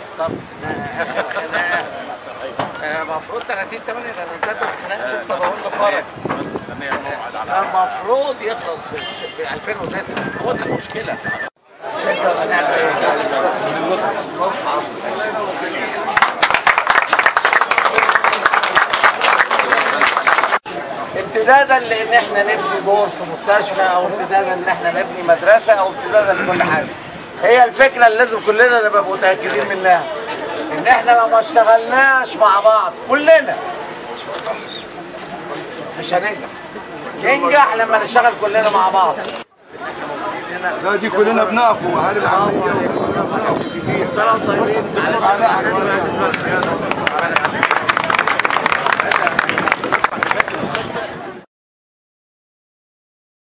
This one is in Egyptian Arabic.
الصرف المفروض 30 8 ده ده الخناق لسه ضروري فرق بس مستنيه الموعد على المفروض يخلص في في 2009 هو دي المشكله شكرا هنعمل ايه؟ نصعد امتدادا لان احنا نبني دور في مستشفى او امتدادا ان احنا نبني مدرسه او امتدادا لكل حاجه هي الفكره اللي لازم كلنا نبقى متاكدين منها ان احنا لو ما اشتغلناش مع بعض كلنا مش هننجح ننجح لما نشتغل كلنا مع بعض لا دي كلنا بنقفوا هل العمليه سلام طيبين